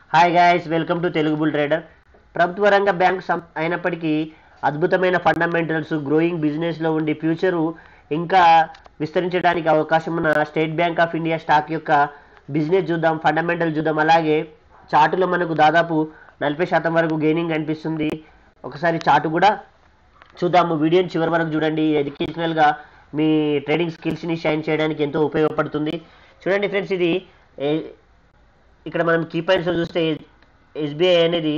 hi guys welcome to Telugu bull trader ప్రభుత్వ రంగ bank సం అయినప్పటికీ అద్భుతమైన ఫండమెంటల్స్ గ్రోయింగ్ బిజినెస్లో ఉండి ఫ్యూచరు ఇంకా విస్తరించడానికి అవకాశం ఉన్న State Bank of India stock యొక్క బిజినెస్ చూద్దాం ఫండమెంటల్ చూద్దాం అలాగే చార్టులో మనకు దాదాపు నలభై శాతం వరకు గెయినింగ్ అనిపిస్తుంది ఒకసారి చార్టు కూడా చూద్దాము వీడియోని చివరి వరకు చూడండి ఎడ్యుకేషనల్గా మీ ట్రేడింగ్ స్కిల్స్ని షైన్ చేయడానికి ఎంతో ఉపయోగపడుతుంది చూడండి ఫ్రెండ్స్ ఇది ఏ- ఇక్కడ మనం కీ పాయింట్స్ చూస్తే ఎస్బీఐ అనేది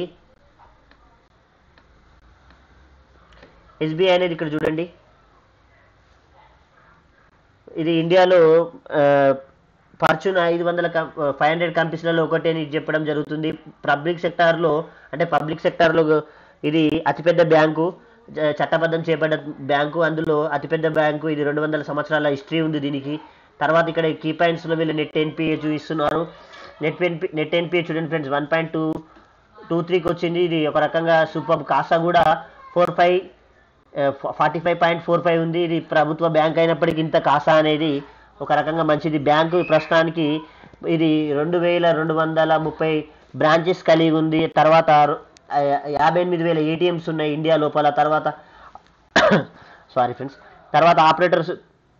ఎస్బీఐ అనేది ఇక్కడ చూడండి ఇది ఇండియాలో ఫార్చ్యూన్ ఐదు వందల ఫైవ్ హండ్రెడ్ కంపెనీస్లలో ఒకటి అని చెప్పడం జరుగుతుంది పబ్లిక్ సెక్టార్లో అంటే పబ్లిక్ సెక్టార్లో ఇది అతిపెద్ద బ్యాంకు జ- చట్టబద్ధం చేయబడ్డ బ్యాంకు అందులో అతిపెద్ద బ్యాంకు ఇది రెండు వందల సంవత్సరాల హిస్టరీ ఉంది దీనికి తర్వాత ఇక్కడ కీ పాయింట్స్లో వీళ్ళు నెట్ ఎన్పిఏ చూపిస్తున్నారు నెట్ ఎన్పి నెట్ ఎన్పిఏ చూడండి friends one point two two త్రీకి వచ్చింది ఇది ఒక రకంగా సూపర్ కాసా కూడా four five forty five point four five ఉంది ఇది ప్రభుత్వ బ్యాంక్ అయినప్పటికీ ఇంత కాసా అనేది ఒక రకంగా మంచిది బ్యాంకు ప్రస్తుతానికి ఇది రెండు వేల రెండు వందల ముప్పై బ్రాంచెస్ కలిగి ఉంది తర్వాత ఆ, యాభై ఎనిమిది వేల ఏటీఎంస్ ఉన్నాయి ఇండియా లోపల తర్వాత సారీ ఫ్రెండ్స్ తర్వాత ఆపరేటర్స్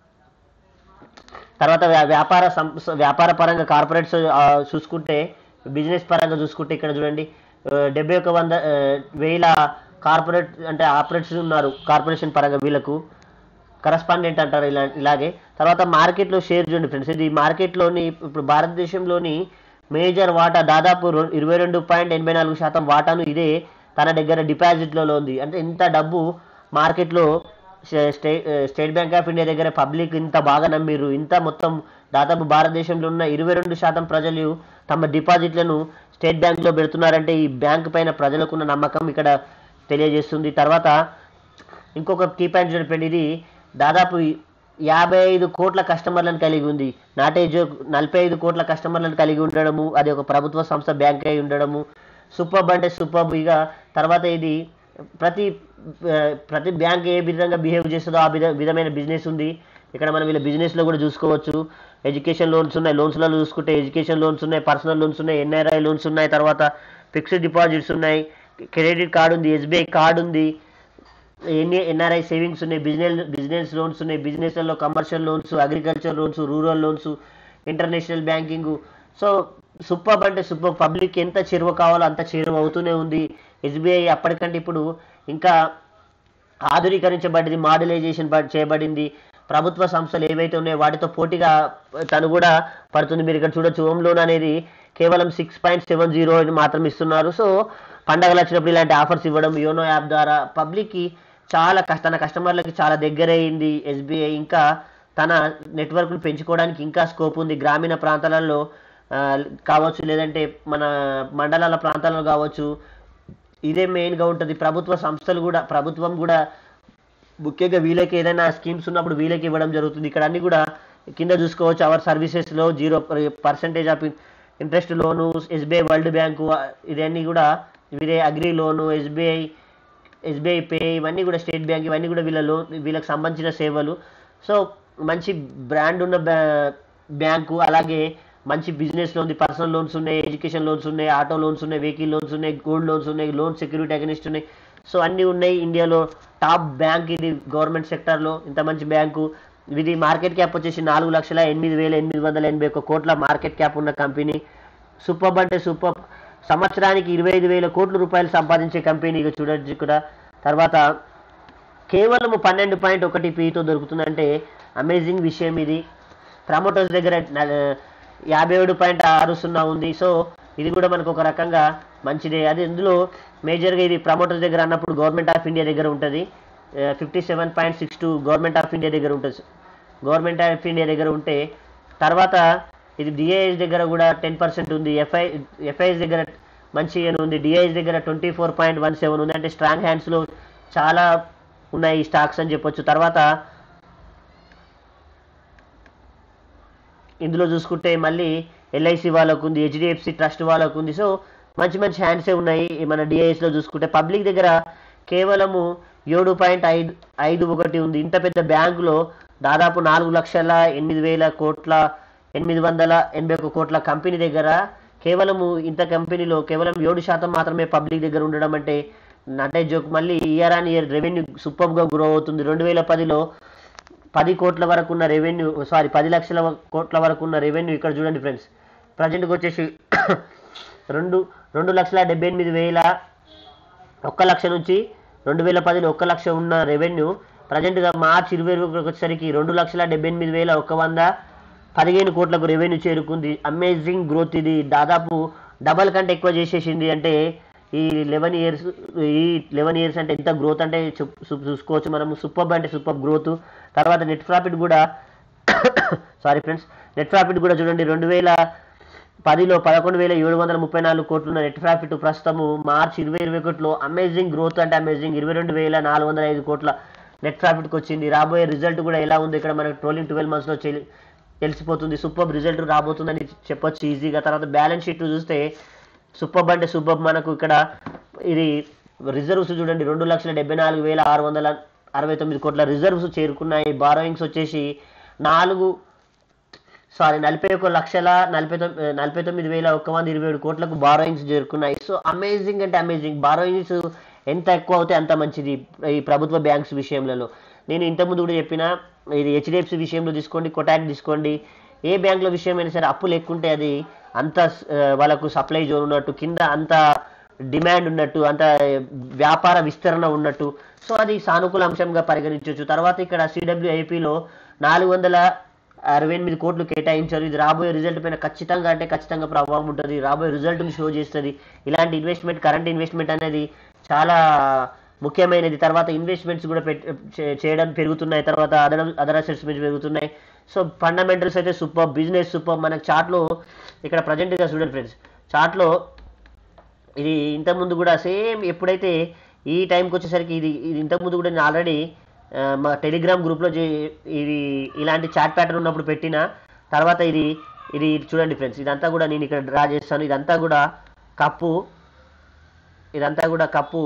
తర్వాత వ్యా- వ్యాపార సంస్థ వ్యాపార పరంగా కార్పొరేట్స్ ఆ, చూసుకుంటే బిజినెస్ పరంగా చూసుకుంటే ఇక్కడ చూడండి ఆ, డెబ్బై ఒక వంద ఆ, వేల కార్పొరేట్ అంటే ఆపరేట్స్ ఉన్నారు కార్పొరేషన్ పరంగా వీళ్ళకు కరస్పాండెంట్ అంటారు ఇలా ఇలాగే తర్వాత మార్కెట్లో షేర్ చూడండి ఫ్రెండ్స్ ఇది మార్కెట్లోని ఇప్పుడు భారతదేశంలోని మేజర్ వాటా దాదాపు రొ- ఇరవై రెండు పాయింట్ ఎనభై నాలుగు శాతం వాటాను ఇదే తన దగ్గర డిపాజిట్లలో ఉంది అంటే ఇంత డబ్బు మార్కెట్లో స్టే- స్టే- స్టేట్ బ్యాంక్ ఆఫ్ ఇండియా దగ్గర పబ్లిక్ ఇంత బాగా నమ్మిరు ఇంత మొత్తం దాదాపు భారతదేశంలో ఉన్న ఇరవై రెండు శాతం ప్రజలు తమ డిపాజిట్లను స్టేట్ బ్యాంక్లో పెడుతున్నారంటే ఈ బ్యాంక్ పైన ప్రజలకున్న నమ్మకం ఇక్కడ తెలియజేస్తుంది తర్వాత ఇంకొక కీ పాయింట్ చూడండి ఇది దాదాపు యాభై ఐదు కోట్ల కస్టమర్లను కలిగి ఉంది నాటే జోక్ నలభై ఐదు కోట్ల కస్టమర్లను కలిగి ఉండడము అది ఒక ప్రభుత్వ సంస్థ బ్యాంక్ అయి ఉండడము సూపర్బ్ అంటే సూపర్బ్ ఇక తర్వాత ఇది ప్రతి ఆ, ప్రతి బ్యాంక్ ఏ విధంగా బిహేవ్ చేస్తుందో ఆ విధ విధమైన బిజినెస్ ఉంది ఇక్కడ మనం వీళ్ళ బిజినెస్లో కూడా చూసుకోవచ్చు ఎడ్యుకేషన్ లోన్స్ ఉన్నాయి లోన్స్లలో చూసుకుంటే ఎడ్యుకేషన్ లోన్స్ ఉన్నాయి పర్సనల్ లోన్స్ ఉన్నాయి ఎన్ఆర్ఐ లోన్స్ ఉన్నాయి తర్వాత ఫిక్స్డ్ డిపాజిట్స్ ఉన్నాయి క్రెడిట్ కార్డు ఉంది ఎస్బీఐ కార్డు ఉంది ఎన్ని ఎన్ఆర్ఐ సేవింగ్స్ ఉన్నాయి బిజినెస్ బిజినెస్ లోన్స్ ఉన్నాయి బిజినెస్లలో commercial loans agriculture loans rural loans international banking so super అంటే సూపర్ పబ్లిక్ ఎంత చేరువ కావాలో అంత చేరువ అవుతూనే ఉంది ఎస్బీఐ అప్పటికంటే ఇప్పుడు ఇంకా ఆధునీకరించబడింది మాడ్యులైజేషన్ చేయబడింది ప్రభుత్వ సంస్థలు ఏవైతే ఉన్నాయో వాటితో పోటీగా తను కూడా పడుతుంది మీరు ఇక్కడ చూడొచ్చు హోమ్ లోన్ అనేది కేవలం సిక్స్ పాయింట్ సెవెన్ జీరో మాత్రం ఇస్తున్నారు సో పండగలు వచ్చినప్పుడు ఇలాంటి ఆఫర్స్ ఇవ్వడం యోనో యాప్ ద్వారా పబ్లిక్కి చాలా కష్ట తన కస్టమర్లకి చాలా దగ్గరైంది ఎస్బీఐ ఇంకా తన నెట్వర్క్ను పెంచుకోవడానికి ఇంకా స్కోప్ ఉంది గ్రామీణ ప్రాంతాలలో ఆ, కావచ్చు లేదంటే మన మండలాల ప్రాంతాలలో కావచ్చు ఇదే మెయిన్గా ఉంటుంది ప్రభుత్వ సంస్థలు కూడా ప్రభుత్వం కూడా ముఖ్యంగా వీళ్ళకి ఏదైనా స్కీమ్స్ ఉన్నప్పుడు వీళ్ళకి ఇవ్వడం జరుగుతుంది ఇక్కడ అన్ని కూడా కింద చూసుకోవచ్చు అవర్ సర్వీసెస్లో zero percentage of interest loan SBI world bank ఇవన్నీ కూడా వీరే agri loan SBI SBI pay ఇవన్నీ కూడా స్టేట్ బ్యాంక్ ఇవన్నీ కూడా వీళ్ళ లోన్ వీళ్ళకి సంబంధించిన సేవలు సో మంచి బ్రాండ్ ఉన్న బ్యా- బ్యాంకు అలాగే మంచి బిజినెస్ ఉంది పర్సనల్ లోన్స్ ఉన్నాయి ఎడ్యుకేషన్ లోన్స్ ఉన్నాయి ఆటో లోన్స్ ఉన్నాయి వెహికల్ లోన్స్ ఉన్నాయి గోల్డ్ లోన్స్ ఉన్నాయి లోన్ సెక్యూరిటీ అగనిస్ట్ ఉన్నాయి సో అన్నీ ఉన్నాయి ఇండియాలో టాప్ బ్యాంక్ ఇది గవర్నమెంట్ సెక్టార్లో ఇంత మంచి బ్యాంకు ఇది మార్కెట్ క్యాప్ వచ్చేసి నాలుగు లక్షల ఎనిమిది వేల ఎనిమిది వందల ఎనభై ఒక్క కోట్ల మార్కెట్ క్యాప్ ఉన్న కంపెనీ సూపర్ అంటే సూపర్ సంవత్సరానికి ఇరవై ఐదు వేల కోట్ల రూపాయలు సంపాదించే కంపెనీ ఇక చూడొచ్చు ఇక్కడ తర్వాత కేవలం పన్నెండు పాయింట్ ఒకటి పీతో దొరుకుతుందంటే అమేజింగ్ విషయం ఇది ప్రమోటర్స్ దగ్గర న- యాభై ఏడు పాయింట్ ఆరు సున్నా ఉంది సో ఇది కూడా మనకు ఒక రకంగా మంచిదే అది ఇందులో మేజర్గా ఇది ప్రమోటర్స్ దగ్గర అన్నప్పుడు గవర్నమెంట్ ఆఫ్ ఇండియా దగ్గర ఉంటుంది fifty seven point six two government of India దగ్గర ఉంటుంది గవర్నమెంట్ ఆఫ్ ఇండియా దగ్గర ఉంటే తర్వాత ఇది డిఐఎస్ దగ్గర కూడా టెన్ పర్సెంట్ ఉంది ఎఫ్ఐ ఎఫ్ఐఎస్ దగ్గర మంచి అని ఉంది డిఐఎస్ దగ్గర twenty four point one seven ఉంది అంటే స్ట్రాంగ్ హ్యాండ్స్లో చాలా ఉన్నాయి ఈ స్టాక్స్ అని చెప్పొచ్చు తర్వాత ఇందులో చూసుకుంటే మళ్ళీ ఎల్ఐసి వాళ్ళకు ఉంది హెచ్డిఎఫ్సి ట్రస్ట్ వాళ్ళకు ఉంది సో మంచి మంచి హ్యాండ్సే ఉన్నాయి మన డిఐఎస్లో చూసుకుంటే పబ్లిక్ దగ్గర కేవలము ఏడు పాయింట్ ఐదు ఐదు ఒకటి ఉంది ఇంత పెద్ద బ్యాంకులో దాదాపు నాలుగు లక్షల ఎనిమిది వేల కోట్ల ఎనిమిది వందల ఎనభై ఒక కోట్ల కంపెనీ దగ్గర కేవలము ఇంత కంపెనీలో కేవలం ఏడు శాతం మాత్రమే పబ్లిక్ దగ్గర ఉండడం అంటే అంటే జోక్ మళ్ళీ ఇయర్ ఆన్ ఇయర్ రెవెన్యూ సూపర్గా గ్రో అవుతుంది రెండు వేల పదిలో పది కోట్ల వరకు ఉన్న రెవెన్యూ సారీ పది లక్షల కోట్ల వరకు ఉన్న రెవెన్యూ ఇక్కడ చూడండి ఫ్రెండ్స్ ప్రజెంట్కి వచ్చేసి రెండు రెండు లక్షల డెబ్బై ఎనిమిది వేల ఒక్క లక్ష నుంచి రెండు వేల పదిలో ఒక్క లక్ష ఉన్న రెవెన్యూ ప్రజెంట్గా మార్చి ఇరవై ఒకటికి వచ్చేసరికి రెండు లక్షల డెబ్బై ఎనిమిది వేల ఒక వంద పదిహేను కోట్లకు రెవెన్యూ చేరుకుంది అమేజింగ్ గ్రోత్ ఇది దాదాపు డబల్ కంటే ఎక్కువ చేసేసింది అంటే ఈ లెవెన్ ఇయర్స్ ఈ లెవెన్ ఇయర్స్ అంటే ఎంత గ్రోత్ అంటే చూ- చూ- చూసుకోవచ్చు మనం సూపర్ అంటే సూపర్ గ్రోత్ తర్వాత నెట్ ప్రాఫిట్ కూడా సారీ ఫ్రెండ్స్ నెట్ ప్రాఫిట్ కూడా చూడండి రెండు వేల పదిలో పదకొండు వేల ఏడు వందల ముప్పై నాలుగు కోట్లున్న నెట్ ప్రాఫిట్ ప్రస్తుతము మార్చి ఇరవై ఇరవై ఒకటిలో అమేజింగ్ గ్రోత్ అంటే అమేజింగ్ ఇరవై రెండు వేల నాలుగు వందల ఐదు కోట్ల నెట్ ప్రాఫిట్కి వచ్చింది రాబోయే రిజల్ట్ కూడా ఎలా ఉంది ఇక్కడ మనకు ట్రోలింగ్ ట్వెల్వ్ మంత్స్లో తెలిసిపోతుంది సూపర్ రిజల్ట్ రాబోతుందని చెప్పొచ్చు ఈజీగా తర్వాత బ్యాలెన్స్ షీట్ చూస్తే సూపర్ అంటే సూపర్ మనకు ఇక్కడ ఇది రిజర్వ్స్ చూడండి రెండు లక్షల డెబ్బై నాలుగు వేల ఆరు వందల అరవై తొమ్మిది కోట్ల రిజర్వ్స్ చేరుకున్నాయి బారోయింగ్స్ వచ్చేసి నాలుగు సారీ నలభై ఒక లక్షల నలభై తొమ్మిది నలభై తొమ్మిది వేల ఒక వంద ఇరవై ఏడు కోట్లకు బారోయింగ్స్ చేరుకున్నాయి సో అమేజింగ్ అంటే అమేజింగ్ బారోయింగ్స్ ఎంత ఎక్కువ అవుతే అంత మంచిది ఈ ప్రభుత్వ బ్యాంక్స్ విషయంలో నేను ఇంతకుముందు కూడా చెప్పిన ఇది హెచ్డిఎఫ్సి విషయంలో తీసుకోండి కొటాక్ తీసుకోండి ఏ బ్యాంకుల విషయమైనా సరే అప్పులు ఎక్కుంటే అది అంత ఆ, వాళ్ళకు సప్లై జోన్ ఉన్నట్టు కింద అంత డిమాండ్ ఉన్నట్టు అంత వ్యాపార విస్తరణ ఉన్నట్టు సో అది సానుకూల అంశంగా పరిగణించవచ్చు తర్వాత ఇక్కడ సిడబ్ల్యూఐపిలో నాలుగు వందల అరవై ఎనిమిది కోట్లు కేటాయించారు ఇది రాబోయే రిజల్ట్ పైన ఖచ్చితంగా అంటే ఖచ్చితంగా ప్రభావం ఉంటుంది రాబోయే రిజల్ట్ని షో చేస్తుంది ఇలాంటి ఇన్వెస్ట్మెంట్ కరెంట్ ఇన్వెస్ట్మెంట్ అనేది చాలా ముఖ్యమైనది తర్వాత ఇన్వెస్ట్మెంట్స్ కూడా పెట్ చే- చేయడం పెరుగుతున్నాయి తర్వాత అదర్ అదర్ అసెట్స్ మీద పెరుగుతున్నాయి సో ఫండమెంటల్స్ అయితే సూపర్ బిజినెస్ సూపర్ మనకి చార్ట్లో ఇక్కడ ప్రజెంట్గా చూడండి ఫ్రెండ్స్ చార్ట్లో ఇది ఇంతకుముందు కూడా సేమ్ ఎప్పుడైతే ఈ టైంకి వచ్చేసరికి ఇది ఇది ఇంతకుముందు కూడా నేను ఆల్రెడీ మా టెలిగ్రామ్ గ్రూప్లో చే- ఇది ఇలాంటి చాట్ ప్యాటర్న్ ఉన్నప్పుడు పెట్టిన తర్వాత ఇది ఇది చూడండి ఫ్రెండ్స్ ఇదంతా కూడా నేను ఇక్కడ డ్రా చేస్తాను ఇదంతా కూడా కప్పు ఇదంతా కూడా కప్పు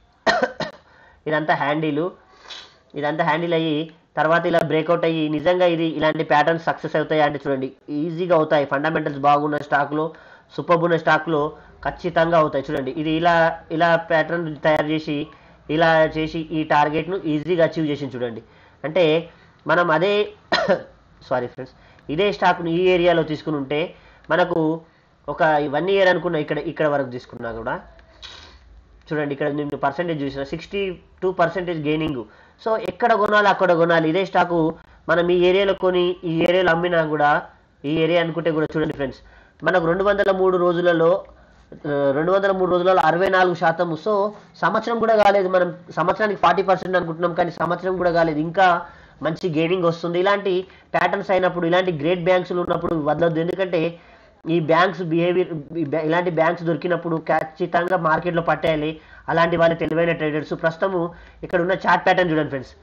ఇదంతా హ్యాండిలు ఇదంతా హ్యాండిల్ అయ్యి తర్వాత ఇలా బ్రేక్అవుట్ అయ్యి నిజంగా ఇది ఇలాంటి ప్యాటర్న్స్ సక్సెస్ అవుతాయి అంటే చూడండి ఈజీగా అవుతాయి ఫండమెంటల్స్ బాగున్న స్టాక్లో సూపర్ ఉన్న స్టాక్లో ఖచ్చితంగా అవుతాయి చూడండి ఇది ఇలా ఇలా ప్యాటర్న్ తయారు చేసి ఇలా చేసి ఈ టార్గెట్ను ఈజీగా అచీవ్ చేసింది చూడండి అంటే మనం అదే సారీ ఫ్రెండ్స్ ఇదే స్టాక్ను ఈ ఏరియాలో తీసుకుని ఉంటే మనకు ఒక వన్ ఇయర్ అనుకున్న ఇక్కడ ఇక్కడ వరకు తీసుకున్నా కూడా చూడండి ఇక్కడ నేను పర్సెంటేజ్ చూసిన sixty two percentage gaining so ఎక్కడ కొనాలి అక్కడ కొనాలి ఇదే స్టాకు మనం ఈ ఏరియాలో కొని ఈ ఏరియాలో అమ్మినా కూడా ఈ ఏరియా అనుకుంటే కూడా చూడండి ఫ్రెండ్స్ మనకు రెండు వందల మూడు రోజులలో రెండు వందల మూడు రోజులలో అరవై నాలుగు శాతం సో సంవత్సరం కూడా కాలేదు మనం సంవత్సరానికి ఫార్టీ పర్సెంట్ అనుకుంటున్నాం కానీ సంవత్సరం కూడా కాలేదు ఇంకా మంచి గెయినింగ్ వస్తుంది ఇలాంటి ప్యాటర్న్స్ అయినప్పుడు ఇలాంటి గ్రేట్ బ్యాంక్స్లు ఉన్నప్పుడు వదలొద్దు ఎందుకంటే ఈ బ్యాంక్స్ బిహేవియర్ ఇలాంటి బ్యాంక్స్ దొరికినప్పుడు ఖచ్చితంగా మార్కెట్లో పట్టేయాలి అలాంటి వాళ్ళ తెలివైన ట్రేడర్స్ ప్రస్తుతము ఇక్కడ ఉన్న చార్ట్ ప్యాటర్న్ చూడండి ఫ్రెండ్స్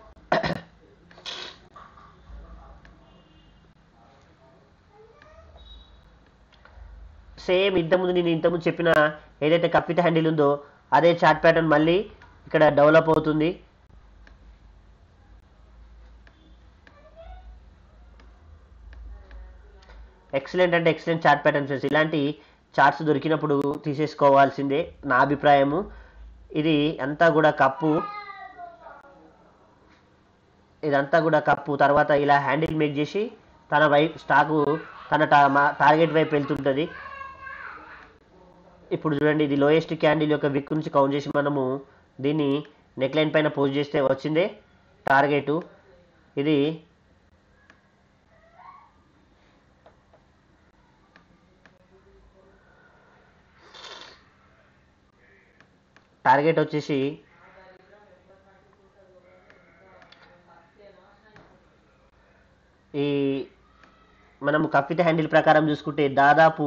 సేమ్ ఇంతకుముందు నేను ఇంతకుముందు చెప్పిన ఏదైతే కప్పిత హ్యాండిల్ ఉందో అదే చార్ట్ ప్యాటర్న్ మళ్ళీ ఇక్కడ డెవలప్ అవుతుంది ఎక్సలెంట్ అంటే ఎక్సలెంట్ చార్ట్ ప్యాటర్న్స్ ఫ్రెండ్స్ ఇలాంటి చార్ట్స్ దొరికినప్పుడు తీసేసుకోవాల్సిందే నా అభిప్రాయము ఇది అంతా కూడా కప్పు ఇదంతా కూడా కప్పు తర్వాత ఇలా హ్యాండిల్ మేక్ చేసి తన వైపు స్టాకు తన టా- మా- టార్గెట్ వైపు వెళ్తుంటుంది ఇప్పుడు చూడండి ఇది లోయెస్ట్ క్యాండిల్ యొక్క విక్ నుంచి కౌంట్ చేసి మనము దీన్ని నెక్ లైన్ పైన పోస్ట్ చేస్తే వచ్చిందే టార్గెట్ ఇది టార్గెట్ వచ్చేసి ఈ మనం కప్పిత హ్యాండిల్ ప్రకారం చూసుకుంటే దాదాపు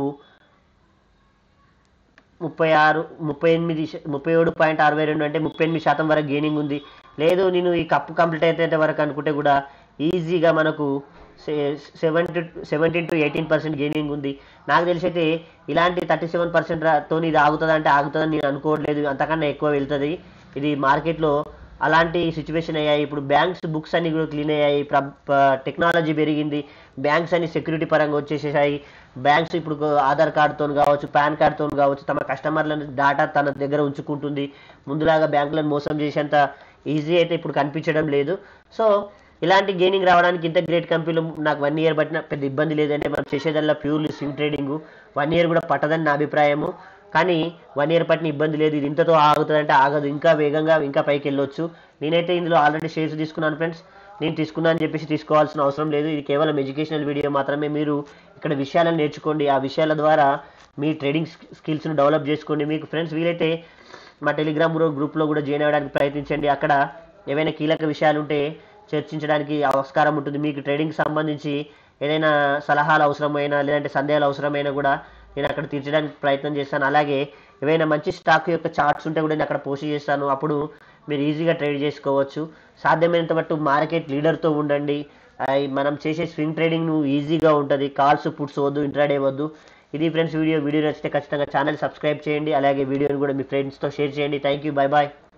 ముప్పై ఆరు ముప్పై ఎనిమిది శ- ముప్పై ఏడు పాయింట్ అరవై రెండు అంటే ముప్పై ఎనిమిది శాతం వరకు గెయినింగ్ ఉంది లేదు నేను ఈ కప్పు కంప్లీట్ అయితే వరకు అనుకుంటే కూడా ఈజీగా మనకు seventy seventeen to eighteen percent gaining ఉంది నాకు తెలిసి అయితే ఇలాంటి థర్టీ సెవెన్ పర్సెంట్ తో ఇది ఆగుతుంది అంటే ఆగుతుందని నేను అనుకోవట్లేదు అంతకన్నా ఎక్కువ వెళ్తుంది ఇది మార్కెట్లో అలాంటి సిచ్యువేషన్ అయ్యాయి ఇప్పుడు బ్యాంక్స్ బుక్స్ అన్ని కూడా క్లీన్ అయ్యాయి టెక్నాలజీ పెరిగింది బ్యాంక్స్ అన్ని సెక్యూరిటీ పరంగా వచ్చేసేసాయి బ్యాంక్స్ ఇప్పుడు ఆధార్ కార్డుతో కావచ్చు పాన్ కార్డుతో కావచ్చు తమ కస్టమర్లను డాటా తన దగ్గర ఉంచుకుంటుంది ముందులాగా బ్యాంకులను మోసం చేసేంత ఈజీ అయితే ఇప్పుడు కనిపించడం లేదు సో ఇలాంటి గెయినింగ్ రావడానికి ఇంత గ్రేట్ కంపెనీలు నాకు వన్ ఇయర్ పట్టిన పెద్ద ఇబ్బంది లేదంటే మనం చేసేదల్లా purely swing trading one year కూడా పట్టదని నా అభిప్రాయము కానీ వన్ ఇయర్ పట్టిన ఇబ్బంది లేదు ఇది ఇంతతో ఆగుతుందంటే ఆగదు ఇంకా వేగంగా ఇంకా పైకి వెళ్ళొచ్చు నేనైతే ఇందులో ఆల్రెడీ షేర్స్ తీసుకున్నాను ఫ్రెండ్స్ నేను తీసుకున్నా అని చెప్పేసి తీసుకోవాల్సిన అవసరం లేదు ఇది కేవలం ఎడ్యుకేషనల్ వీడియో మాత్రమే మీరు ఇక్కడ విషయాలను నేర్చుకోండి ఆ విషయాల ద్వారా మీ ట్రేడింగ్ స్కిల్స్ను డెవలప్ చేసుకోండి మీకు ఫ్రెండ్స్ వీలైతే మా టెలిగ్రామ్ గ్రూప్లో కూడా జాయిన్ అవ్వడానికి ప్రయత్నించండి అక్కడ ఏవైనా కీలక విషయాలు ఉంటే చర్చించడానికి ఆస్కారం ఉంటుంది మీకు ట్రేడింగ్ సంబంధించి ఏదైనా సలహాలు అవసరమైనా లేదంటే సందేహాలు అవసరమైనా కూడా నేను అక్కడ తీర్చడానికి ప్రయత్నం చేస్తాను అలాగే ఏవైనా మంచి స్టాక్ యొక్క చార్ట్స్ ఉంటే కూడా నేను అక్కడ పోస్ట్ చేస్తాను అప్పుడు మీరు ఈజీగా ట్రేడ్ చేసుకోవచ్చు సాధ్యమైనంత మట్టు మార్కెట్ లీడర్తో ఉండండి ఆ, మనం చేసే స్వింగ్ ట్రేడింగ్ ఈజీగా ఉంటుంది కాల్స్ పుట్స్ వద్దు ఇంట్రాడే వద్దు ఇది ఫ్రెండ్స్ వీడియో వీడియో నచ్చితే ఖచ్చితంగా ఛానల్ సబ్స్క్రైబ్ చేయండి అలాగే వీడియోని కూడా మీ ఫ్రెండ్స్తో షేర్ చేయండి థ్యాంక్ యూ బై బాయ్